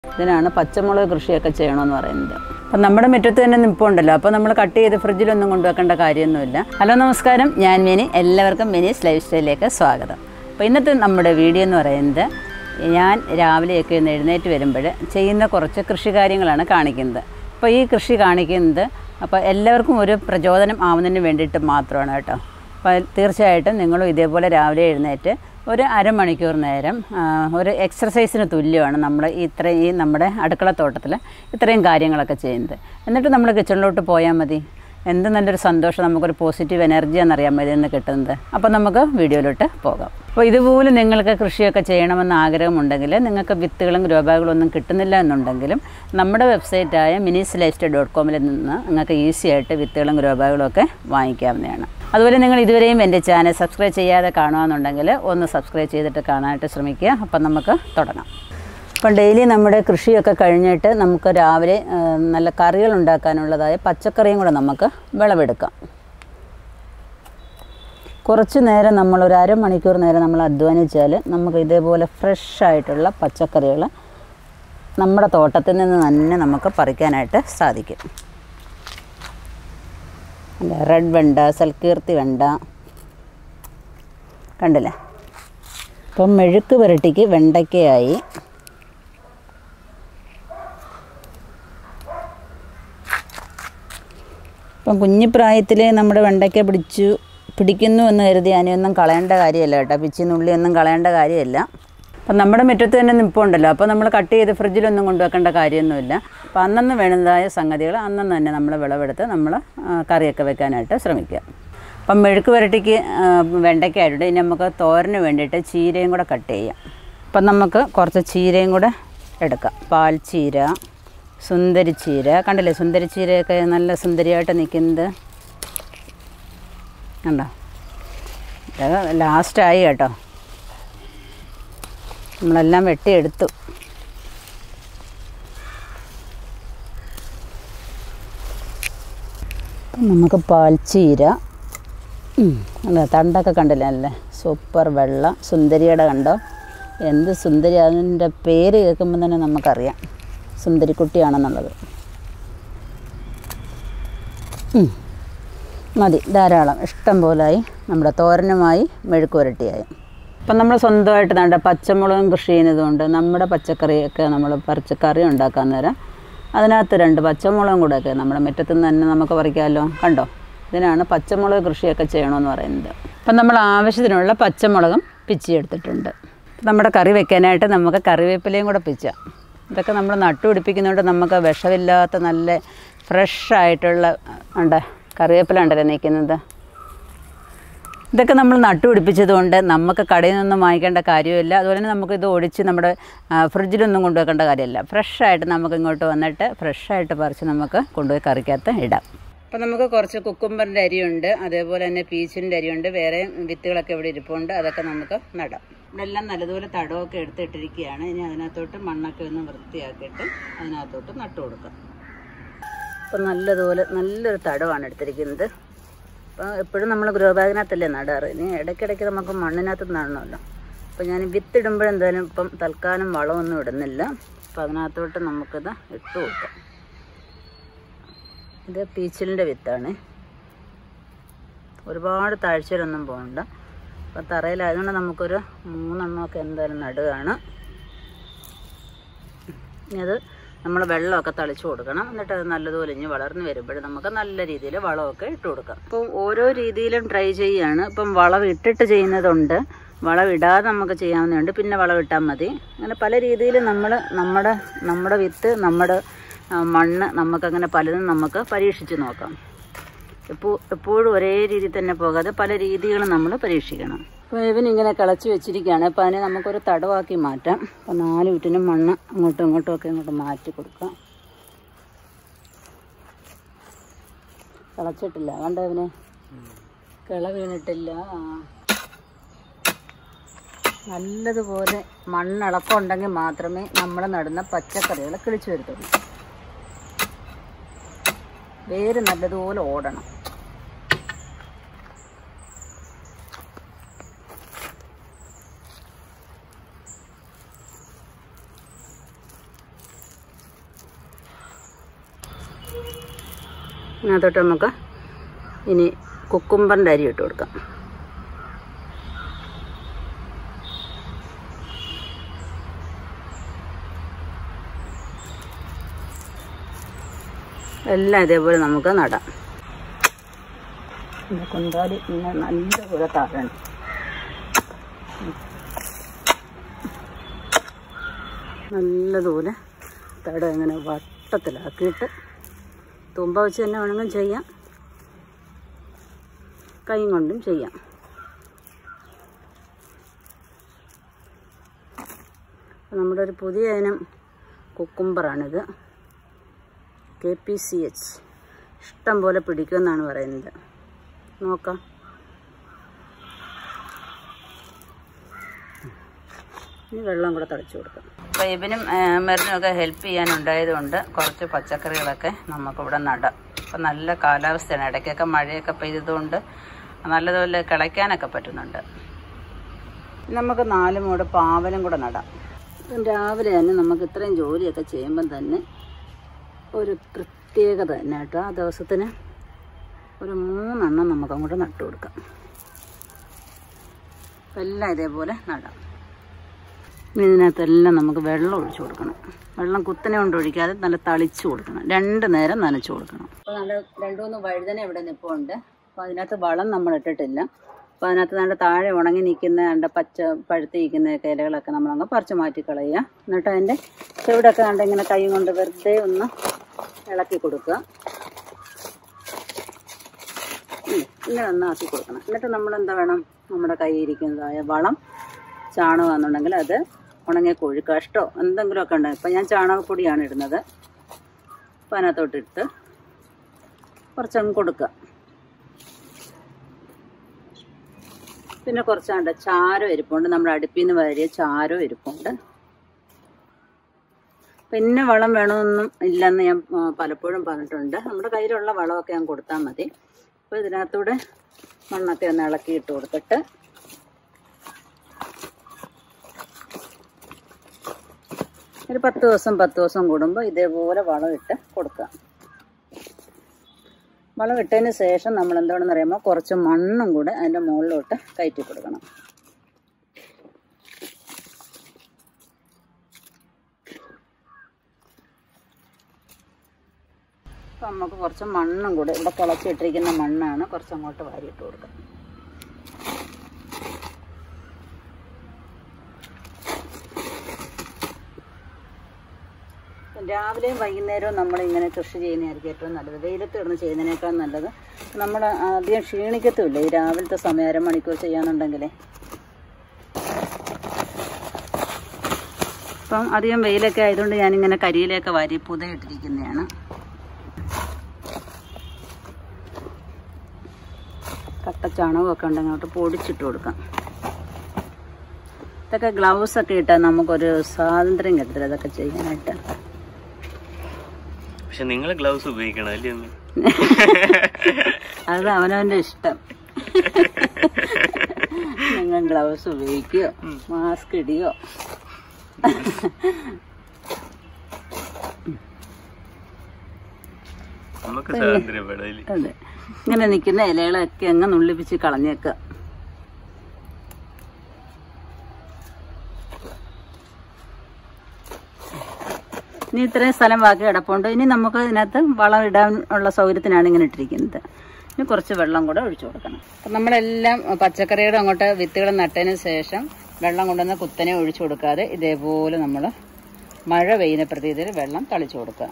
ഇതിനാണ് പച്ചമുളക് കൃഷിയൊക്കെ ചെയ്യണമെന്ന് പറയുന്നത് അപ്പം നമ്മുടെ മുറ്റത്ത് തന്നെ നിൽപ്പുണ്ടല്ലോ അപ്പോൾ നമ്മൾ കട്ട് ചെയ്ത് ഫ്രിഡ്ജിലൊന്നും കൊണ്ടുവെക്കേണ്ട കാര്യമൊന്നുമില്ല ഹലോ നമസ്കാരം ഞാൻ മിനി എല്ലാവർക്കും മിനീസ് ലൈഫ് സ്റ്റൈലിലേക്ക് സ്വാഗതം അപ്പോൾ ഇന്നത്തെ നമ്മുടെ വീഡിയോ എന്ന് പറയുന്നത് ഞാൻ രാവിലെയൊക്കെ ഒന്ന് എഴുന്നേറ്റ് വരുമ്പോൾ ചെയ്യുന്ന കുറച്ച് കൃഷി കാര്യങ്ങളാണ് കാണിക്കുന്നത് അപ്പോൾ ഈ കൃഷി കാണിക്കുന്നത് അപ്പോൾ എല്ലാവർക്കും ഒരു പ്രചോദനം ആവുന്നതിന് വേണ്ടിയിട്ട് മാത്രമാണ് കേട്ടോ അപ്പോൾ തീർച്ചയായിട്ടും നിങ്ങളും ഇതേപോലെ രാവിലെ എഴുന്നേറ്റ് ഒരു അരമണിക്കൂർ നേരം ആ, ഒരു എക്സർസൈസിന് തുല്യമാണ് നമ്മൾ ഇത്രയും ഈ നമ്മുടെ അടുക്കളത്തോട്ടത്തിൽ ഇത്രയും കാര്യങ്ങളൊക്കെ ചെയ്യുന്നത് എന്നിട്ട് നമ്മൾ കിച്ചണിലോട്ട് പോയാൽ മതി എന്ത് നല്ലൊരു സന്തോഷം നമുക്കൊരു പോസിറ്റീവ് എനർജിയാണെന്നറിയാൻ മതി എന്ന് കിട്ടുന്നത് അപ്പോൾ നമുക്ക് വീഡിയോയിലോട്ട് പോകാം അപ്പോൾ ഇതുപോലെ നിങ്ങൾക്ക് കൃഷിയൊക്കെ ചെയ്യണമെന്ന് ആഗ്രഹമുണ്ടെങ്കിൽ നിങ്ങൾക്ക് വിത്തുകളും ഗ്രോബാഗുകളും ഒന്നും കിട്ടുന്നില്ല എന്നുണ്ടെങ്കിലും നമ്മുടെ വെബ്സൈറ്റായ മിനിസ് ലൈഫ് സ്റ്റൈൽ ഡോട്ട് കോമിൽ നിന്ന് നിങ്ങൾക്ക് ഈസി ആയിട്ട് വിത്തുകളും ഗ്രോബാഗുകളും ഒക്കെ വാങ്ങിക്കാവുന്നതാണ് അതുപോലെ നിങ്ങൾ ഇതുവരെയും എൻ്റെ ചാനൽ സബ്സ്ക്രൈബ് ചെയ്യാതെ കാണുകയെന്നുണ്ടെങ്കിൽ ഒന്ന് സബ്സ്ക്രൈബ് ചെയ്തിട്ട് കാണാനായിട്ട് ശ്രമിക്കുക അപ്പം നമുക്ക് തുടങ്ങാം അപ്പം ഡെയിലി നമ്മുടെ കൃഷിയൊക്കെ കഴിഞ്ഞിട്ട് നമുക്ക് രാവിലെ ആ, നല്ല കറികൾ ഉണ്ടാക്കാനുള്ളതായ പച്ചക്കറിയും കൂടെ നമുക്ക് വിളവെടുക്കാം കുറച്ച് നേരം നമ്മൾ ഒരു അരമണിക്കൂർ നേരം നമ്മൾ അധ്വാനിച്ചാൽ നമുക്ക് ഇതേപോലെ ഫ്രഷ് ആയിട്ടുള്ള പച്ചക്കറികൾ നമ്മുടെ തോട്ടത്തിൽ നിന്ന് തന്നെ നമുക്ക് പറിക്കാനായിട്ട് സാധിക്കും അല്ല റെഡ് വെണ്ട സൽക്കീർത്തി വെണ്ട കണ്ടില്ലേ ഇപ്പം മെഴുക്ക് പുരട്ടിക്ക് വെണ്ടയ്ക്കയായി ഇപ്പം കുഞ്ഞിപ്രായത്തിൽ നമ്മുടെ വെണ്ടയ്ക്ക പിടിച്ചു പിടിക്കുന്നു എന്ന് കരുതി അതിനൊന്നും കളയേണ്ട കാര്യമല്ല കേട്ടോ പിച്ചിനുള്ളിയൊന്നും കളയേണ്ട കാര്യമല്ല അപ്പം നമ്മുടെ മുറ്റത്ത് തന്നെ നിൽപ്പുണ്ടല്ലോ അപ്പോൾ നമ്മൾ കട്ട് ചെയ്ത് ഫ്രിഡ്ജിലൊന്നും കൊണ്ടുവെക്കേണ്ട കാര്യമൊന്നുമില്ല അപ്പോൾ അന്നന്ന് വേണ്ടതായ സംഗതികൾ അന്നന്ന് തന്നെ നമ്മൾ വിളവെടുത്ത് നമ്മൾ ആ, കറിയൊക്കെ വെക്കാനായിട്ട് ശ്രമിക്കുക അപ്പം മെഴുക്ക് പുരട്ടിക്ക് ആ, വെണ്ടയ്ക്കായിട്ട് ഇനി നമുക്ക് തോരന് വേണ്ടിയിട്ട് ചീരയും കൂടെ കട്ട് ചെയ്യാം അപ്പം നമുക്ക് കുറച്ച് ചീരയും കൂടെ എടുക്കാം പാൽ ചീര സുന്ദരി ചീര കണ്ടില്ലേ സുന്ദരി ചീരയൊക്കെ നല്ല സുന്ദരിയായിട്ട് നിൽക്കുന്നത് കണ്ടോ ഇത് ലാസ്റ്റായി കേട്ടോ നമ്മളെല്ലാം വെട്ടിയെടുത്തു അപ്പം നമുക്ക് പാൽച്ചീര ഉം, അല്ല തണ്ടൊക്കെ കണ്ടില്ലേ അല്ലേ സൂപ്പർ വെള്ള സുന്ദരിയുടെ കണ്ടോ എന്ത് സുന്ദരി അതിൻ്റെ പേര് കേൾക്കുമ്പോൾ തന്നെ നമുക്കറിയാം സുന്ദരിക്കുട്ടിയാണെന്നുള്ളത് ഉം. മതി ധാരാളം ഇഷ്ടം പോലായി നമ്മുടെ തോരനുമായി മെഴുക്ക് പുരട്ടിയായി അപ്പം നമ്മൾ സ്വന്തമായിട്ട് നമ്മുടെ പച്ചമുളകും കൃഷി ചെയ്യുന്നതുകൊണ്ട് നമ്മുടെ പച്ചക്കറിയൊക്കെ നമ്മൾ പറിച്ച് കറി ഉണ്ടാക്കാൻ നേരം അതിനകത്ത് രണ്ട് പച്ചമുളകും കൂടെ ഒക്കെ നമ്മുടെ മുറ്റത്തു നിന്ന് തന്നെ നമുക്ക് പറിക്കാമല്ലോ കണ്ടോ ഇതിനാണ് പച്ചമുളക് കൃഷിയൊക്കെ ചെയ്യണമെന്ന് പറയുന്നത് അപ്പം നമ്മൾ ആവശ്യത്തിനുള്ള പച്ചമുളകും പിച്ചിയെടുത്തിട്ടുണ്ട് നമ്മുടെ കറി വെക്കാനായിട്ട് നമുക്ക് കറിവേപ്പിലയും കൂടെ പിച്ചാം ഇതൊക്കെ നമ്മൾ നട്ടുപിടിപ്പിക്കുന്നതുകൊണ്ട് നമുക്ക് വിഷമില്ലാത്ത നല്ല ഫ്രഷ് ആയിട്ടുള്ള ഉണ്ട് കറിവേപ്പില ഉണ്ടല്ലോ നിൽക്കുന്നത് ഇതൊക്കെ നമ്മൾ നട്ടുപിടിപ്പിച്ചതുകൊണ്ട് നമുക്ക് കടയിൽ നിന്നൊന്നും വാങ്ങിക്കേണ്ട കാര്യമില്ല അതുപോലെ തന്നെ നമുക്കിത് ഒടിച്ച് നമ്മുടെ ആ, ഫ്രിഡ്ജിലൊന്നും കൊണ്ടുവെക്കേണ്ട കാര്യമില്ല ഫ്രഷായിട്ട് നമുക്ക് ഇങ്ങോട്ട് വന്നിട്ട് ഫ്രഷായിട്ട് പറിച്ച് നമുക്ക് കൊണ്ടുപോയി കറിക്കകത്ത് ഇടാം അപ്പം നമുക്ക് കുറച്ച് കുക്കുംബറിൻ്റെ അരിയുണ്ട് അതേപോലെ തന്നെ പീച്ചിൻ്റെ അരിയുണ്ട് വേറെ വിത്തുകളൊക്കെ ഇവിടെ ഇരിപ്പുണ്ട് അതൊക്കെ നമുക്ക് നടാം ഇവിടെ എല്ലാം നല്ലതുപോലെ തടമൊക്കെ എടുത്തിട്ടിരിക്കുകയാണ് ഇനി അതിനകത്തോട്ട് മണ്ണൊക്കെ ഒന്ന് വൃത്തിയാക്കിയിട്ട് അതിനകത്തോട്ട് നട്ടു കൊടുക്കാം അപ്പം നല്ലതുപോലെ നല്ലൊരു തടമാണ് എടുത്തിരിക്കുന്നത് അപ്പോൾ എപ്പോഴും നമ്മൾ ഗ്രോ ബാഗിനകത്തല്ലേ നടാറ് ഇനി ഇടയ്ക്കിടയ്ക്ക് നമുക്ക് മണ്ണിനകത്ത് നടണമല്ലോ അപ്പോൾ ഞാൻ വിത്തിടുമ്പോഴെന്തായാലും ഇപ്പം തൽക്കാലം വളമൊന്നും ഇടുന്നില്ല അപ്പോൾ അതിനകത്തോട്ട് നമുക്കിത് ഇട്ട് കൊടുക്കാം ഇത് പീച്ചിലിൻ്റെ വിത്താണ് ഒരുപാട് താഴ്ചയിലൊന്നും പോകണ്ട അപ്പോൾ തറയിലായതുകൊണ്ട് നമുക്കൊരു മൂന്നെണ്ണമൊക്കെ എന്തായാലും നടുകയാണ് ഇനി അത് നമ്മൾ വെള്ളമൊക്കെ തളിച്ചു കൊടുക്കണം എന്നിട്ട് അത് നല്ലതുപോലെ ഇനി വളർന്നു വരുമ്പോൾ നമുക്ക് നല്ല രീതിയിൽ വളമൊക്കെ ഇട്ട് കൊടുക്കാം അപ്പം ഓരോ രീതിയിലും ട്രൈ ചെയ്യുകയാണ് ഇപ്പം വളം ഇട്ടിട്ട് ചെയ്യുന്നതുണ്ട് വളം ഇടാതെ നമുക്ക് ചെയ്യാവുന്നതുണ്ട് പിന്നെ വളം ഇട്ടാൽ മതി അങ്ങനെ പല രീതിയിൽ നമ്മൾ നമ്മുടെ നമ്മുടെ വിത്ത് നമ്മുടെ ആ, മണ്ണ് നമുക്കങ്ങനെ പലതും നമുക്ക് പരീക്ഷിച്ച് നോക്കാം എപ്പോൾ എപ്പോഴും ഒരേ രീതിയിൽ തന്നെ പോകാതെ പല രീതികളും നമ്മൾ പരീക്ഷിക്കണം അപ്പോൾ ഇവനിങ്ങനെ കിളച്ച് വെച്ചിരിക്കുകയാണ് അപ്പോൾ അതിനെ നമുക്കൊരു തടവാക്കി മാറ്റാം അപ്പോൾ നാല് ചുറ്റിനും മണ്ണ് അങ്ങോട്ടും ഇങ്ങോട്ടും ഒക്കെ ഇങ്ങോട്ട് മാറ്റി കൊടുക്കാം കിളച്ചിട്ടില്ല കണ്ട ഇവന് കിള വീണിട്ടില്ല ആ. നല്ലതുപോലെ മണ്ണിളക്കം ഉണ്ടെങ്കിൽ മാത്രമേ നമ്മൾ നടുന്ന പച്ചക്കറികൾ കിളിച്ചു വരത്തുള്ളൂ വേര് നല്ലതുപോലെ ഓടണം അതിനകത്തോട്ട് നമുക്ക് ഇനി കുക്കുംബറിൻ്റെ അരി ഇട്ട് കൊടുക്കാം എല്ലാം ഇതേപോലെ നമുക്ക് നടാം പിന്നെ കുന്താലി ഇങ്ങനെ നല്ലപോലെ താഴണം നല്ലതുപോലെ തട ഇങ്ങനെ വട്ടത്തിലാക്കിയിട്ട് തുമ്പ വെച്ച് തന്നെ വേണമെങ്കിലും ചെയ്യാം കൈ കൊണ്ടും ചെയ്യാം അപ്പോൾ നമ്മുടെ ഒരു പുതിയ ഇനം കുക്കുംബറാണിത് കെ പി സി എച്ച് ഇഷ്ടം പോലെ പിടിക്കുമെന്നാണ് പറയുന്നത് നോക്കാം ഇനി വെള്ളം കൂടെ തളിച്ചു കൊടുക്കാം അപ്പോൾ ഇവനും മെറിനും ഒക്കെ ഹെൽപ്പ് ചെയ്യാനുണ്ടായതുകൊണ്ട് കുറച്ച് പച്ചക്കറികളൊക്കെ നമുക്കിവിടെ നടാം അപ്പം നല്ല കാലാവസ്ഥയാണ് ഇടയ്ക്കൊക്കെ മഴയൊക്കെ പെയ്തതുകൊണ്ട് നല്ലതുപോലെ കിളയ്ക്കാനൊക്കെ പറ്റുന്നുണ്ട് നമുക്ക് നാല് മൂട് പാവലും കൂടെ നടാം ഇപ്പം രാവിലെ തന്നെ നമുക്ക് ഇത്രയും ജോലിയൊക്കെ ചെയ്യുമ്പം തന്നെ ഒരു പ്രത്യേകത തന്നെ കേട്ടോ ആ ദിവസത്തിന് ഒരു മൂന്നെണ്ണം നമുക്ക് അങ്ങോട്ട് നട്ടു കൊടുക്കാം അപ്പം എല്ലാം ഇതേപോലെ നടാം ഇനി ഇതിനകത്തെല്ലാം നമുക്ക് വെള്ളം ഒഴിച്ചു കൊടുക്കണം വെള്ളം കുത്തനെ കൊണ്ട് ഒഴിക്കാതെ നല്ല തളിച്ചു കൊടുക്കണം രണ്ട് നേരം നനച്ചു കൊടുക്കണം അപ്പോൾ നല്ല രണ്ട് മൂന്ന് വഴുതന ഇവിടെ നിൽപ്പുണ്ട് അപ്പോൾ അതിനകത്ത് വളം നമ്മൾ ഇട്ടിട്ടില്ല അപ്പോൾ അതിനകത്ത് നല്ല താഴെ ഉണങ്ങി നിൽക്കുന്ന നല്ല പച്ച പഴുത്ത് നിൽക്കുന്ന ഇലകളൊക്കെ നമ്മളങ്ങ് പറിച്ച് മാറ്റി കളയുക എന്നിട്ട് അതിൻ്റെ ചെവിടൊക്കെ കണ്ട് ഇങ്ങനെ കൈ കൊണ്ട് വെറുതെ ഒന്ന് ഇളക്കി കൊടുക്കുക ഉം, ഇങ്ങനെ ഒന്ന് ആക്കി കൊടുക്കണം എന്നിട്ട് നമ്മൾ എന്താ വേണം നമ്മുടെ കയ്യിൽ ഇരിക്കുന്നതായ വളം ചാണകമാണെന്നുണ്ടെങ്കിൽ അത് ഉണങ്ങിയ കോഴിക്കാഷ്ടോ എന്തെങ്കിലുമൊക്കെ ഉണ്ട് ഇപ്പം ഞാൻ ചാണകപ്പൊടിയാണ് ഇടുന്നത് അപ്പം അതിനകത്തോട്ടിട്ട് കുറച്ചങ്ങ് കൊടുക്കുക പിന്നെ കുറച്ചാണ്ട് ചാരം ഇരിപ്പുണ്ട് നമ്മുടെ അടുപ്പിൽ നിന്ന് വരിയ ചാരം ഇരിപ്പുണ്ട് പിന്നെ വളം വേണമെന്നൊന്നും ഇല്ലെന്ന് ഞാൻ ആ, പലപ്പോഴും പറഞ്ഞിട്ടുണ്ട് നമ്മുടെ കയ്യിലുള്ള വളമൊക്കെ ഞാൻ കൊടുത്താൽ മതി അപ്പോൾ ഇതിനകത്തൂടെ മണ്ണൊക്കെ ഒന്ന് ഇളക്കി ഇട്ട് കൊടുത്തിട്ട് ഒരു പത്ത് ദിവസം പത്ത് ദിവസം കൂടുമ്പോൾ ഇതേപോലെ വളം ഇട്ട് കൊടുക്കുക വളം ഇട്ടതിന് ശേഷം നമ്മൾ എന്താണെന്ന് അറിയുമ്പോൾ കുറച്ച് മണ്ണും കൂടെ അതിൻ്റെ മുകളിലോട്ട് കയറ്റി കൊടുക്കണം അപ്പം നമുക്ക് കുറച്ച് മണ്ണും കൂടെ ഇവിടെ കിളച്ചിട്ടിരിക്കുന്ന മണ്ണാണ് കുറച്ച് അങ്ങോട്ട് വാരിയിട്ട് കൊടുക്കുക രാവിലെയും വൈകുന്നേരവും നമ്മൾ ഇങ്ങനെ കൃഷി ചെയ്യുന്നതായിരിക്കും ഏറ്റവും നല്ലത് വെയിലത്ത് കിടന്ന് ചെയ്യുന്നതിനേക്കാൾ നല്ലത് നമ്മൾ അധികം ക്ഷീണിക്കത്തുമില്ല ഈ രാവിലത്തെ സമയം അരമണിക്കൂർ ചെയ്യാന്നുണ്ടെങ്കിലേ അപ്പം അധികം വെയിലൊക്കെ ആയതുകൊണ്ട് ഞാനിങ്ങനെ കരിയിലൊക്കെ വാരി പുതയിട്ടിരിക്കുന്നതാണ് കട്ടച്ചാണകമൊക്കെ ഉണ്ടെങ്കിൽ അങ്ങോട്ട് പൊടിച്ചിട്ട് കൊടുക്കാം ഇതൊക്കെ ഗ്ലൗസ് ഒക്കെ ഇട്ടാൽ നമുക്കൊരു സ്വാതന്ത്ര്യം കിട്ടത്തില്ല ഇതൊക്കെ ചെയ്യാനായിട്ട് പക്ഷെ നിങ്ങൾ ഗ്ലൗസ് ഉപയോഗിക്കണം അല്ലേ അമ്മേ? അത് അവനവന്റെ ഇഷ്ടം നിങ്ങൾ ഗ്ലൗസ് ഉപയോഗിക്കുകയോ മാസ്ക് ഇടുകയോ നമുക്ക് സ്വാതന്ത്ര്യം വേണം അല്ലേ അതെ ഇങ്ങനെ നിൽക്കുന്ന ഇലകളൊക്കെ അങ്ങ് നുള്ളിപ്പിച്ച് കളഞ്ഞേക്കുക ഇനി ഇത്രയും സ്ഥലം ബാക്കി കിടപ്പുണ്ട് ഇനി നമുക്ക് ഇതിനകത്ത് വളം ഇടാൻ ഉള്ള സൗകര്യത്തിനാണ് ഇങ്ങനെ ഇട്ടിരിക്കുന്നത് ഇനി കുറച്ച് വെള്ളം കൂടെ ഒഴിച്ചു കൊടുക്കണം അപ്പം നമ്മളെല്ലാം പച്ചക്കറിയുടെ അങ്ങോട്ട് വിത്തുകൾ നട്ടതിന് ശേഷം വെള്ളം കൊണ്ടുവന്ന് കുത്തനെ ഒഴിച്ചു കൊടുക്കാതെ ഇതേപോലെ നമ്മൾ മഴ പെയ്യുന്ന പ്രതീതിയിൽ വെള്ളം തളിച്ചു കൊടുക്കുക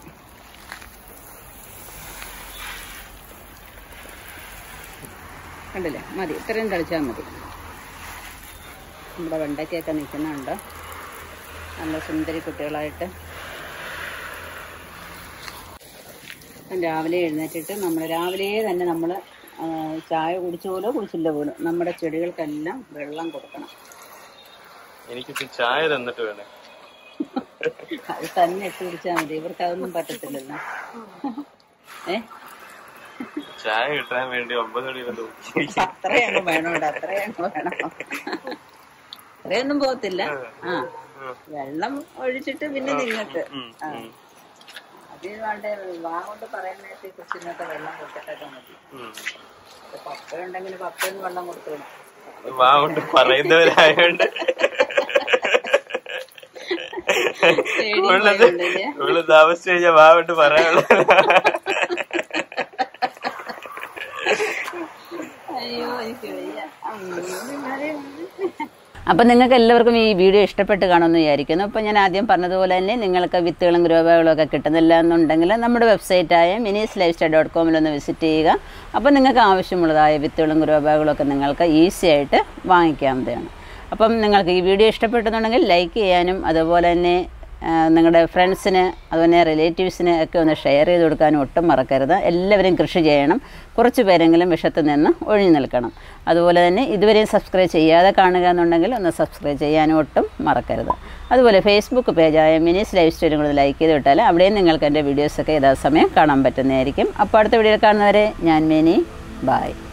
കണ്ടില്ലേ മതി ഇത്രയും തളിച്ചാൽ മതി നമ്മുടെ വെണ്ടയ്ക്കൊക്കെ നിൽക്കുന്നുണ്ട് നല്ല സുന്ദരി കുട്ടികളായിട്ട് രാവിലെ എഴുന്നേറ്റിട്ട് നമ്മൾ രാവിലെ തന്നെ നമ്മൾ ചായ കുടിച്ച പോലോ കുടിച്ചില്ല പോലും നമ്മുടെ ചെടികൾക്കെല്ലാം വെള്ളം കൊടുക്കണം എനിക്ക് ചായ തന്നിട്ട് വേണേ അത് തന്നെ ഇട്ട് കുടിച്ചാൽ മതി ഇവർക്ക് അതൊന്നും പറ്റത്തില്ലല്ലോ ഏ ചായ കിട്ടാൻ വേണ്ടി ഒമ്പത് മണി വരെ നോക്കി. അത്രയൊന്നും വേണം ഇവിടെ അത്രയൊന്നും വേണം അത്രയൊന്നും പോകത്തില്ല ആ വെള്ളം ഒഴിച്ചിട്ട് പിന്നെ നിങ്ങൾക്ക് ഉം, ആ ഉം. ഇത് വേണ്ട വാങ്ങോണ്ട് പറയുന്നേറ്റ് കൊച്ചിനൊക്കെ വെള്ളം കൊടുത്തിട്ടൊക്കെ മതി ഉം. പപ്പ ഉണ്ടെങ്കിൽ പപ്പയൊന്ന് വെള്ളം കൊടുത്തോളൂ വാ കൊണ്ട് പറയുന്നവരായോണ്ട് ഉള്ളത് ഉള്ളത് താമസിച്ചു കഴിഞ്ഞാൽ വാ കൊണ്ട് പറയാനുള്ളത് അയ്യോ എനിക്ക് വയ്യ അപ്പം നിങ്ങൾക്ക് എല്ലാവർക്കും ഈ വീഡിയോ ഇഷ്ടപ്പെട്ട് കാണുമെന്ന് വിചാരിക്കുന്നു അപ്പോൾ ഞാൻ ആദ്യം പറഞ്ഞതുപോലെ തന്നെ നിങ്ങൾക്ക് വിത്തുകളും ഗ്രോബാകളും ഒക്കെ കിട്ടുന്നില്ല എന്നുണ്ടെങ്കിൽ നമ്മുടെ വെബ്സൈറ്റായ മിനീസ് ലൈഫ് സ്റ്റൈൽ ഡോട്ട് കോമിലൊന്ന് വിസിറ്റ് ചെയ്യുക അപ്പോൾ നിങ്ങൾക്ക് ആവശ്യമുള്ളതായ വിത്തുകളും ഗ്രോബാകളും ഒക്കെ നിങ്ങൾക്ക് ഈസി ആയിട്ട് വാങ്ങിക്കാവുന്നതാണ് അപ്പം നിങ്ങൾക്ക് ഈ വീഡിയോ ഇഷ്ടപ്പെട്ടെന്നുണ്ടെങ്കിൽ ലൈക്ക് ചെയ്യാനും അതുപോലെ തന്നെ ആ, നിങ്ങളുടെ ഫ്രണ്ട്സിന് അതുപോലെ റിലേറ്റീവ്സിന് ഒക്കെ ഒന്ന് ഷെയർ ചെയ്ത് കൊടുക്കാനും ഒട്ടും മറക്കരുത് എല്ലാവരും കൃഷി ചെയ്യണം കുറച്ച് പേരെങ്കിലും വിഷത്തിൽ നിന്ന് ഒഴിഞ്ഞു നിൽക്കണം അതുപോലെ തന്നെ ഇതുവരെയും സബ്സ്ക്രൈബ് ചെയ്യാതെ കാണുക എന്നുണ്ടെങ്കിൽ ഒന്ന് സബ്സ്ക്രൈബ് ചെയ്യാനും ഒട്ടും മറക്കരുത് അതുപോലെ ഫേസ്ബുക്ക് പേജായ മിനീസ് ലൈഫ് സ്റ്റൈലും കൂടി ലൈക്ക് ചെയ്ത് വിട്ടാൽ അവിടെയും നിങ്ങൾക്ക് എൻ്റെ വീഡിയോസൊക്കെ യഥാസമയം കാണാൻ പറ്റുന്നതായിരിക്കും അപ്പോൾ അടുത്ത വീഡിയോയിൽ കാണുന്നവരെ ഞാൻ മിനി ബായ്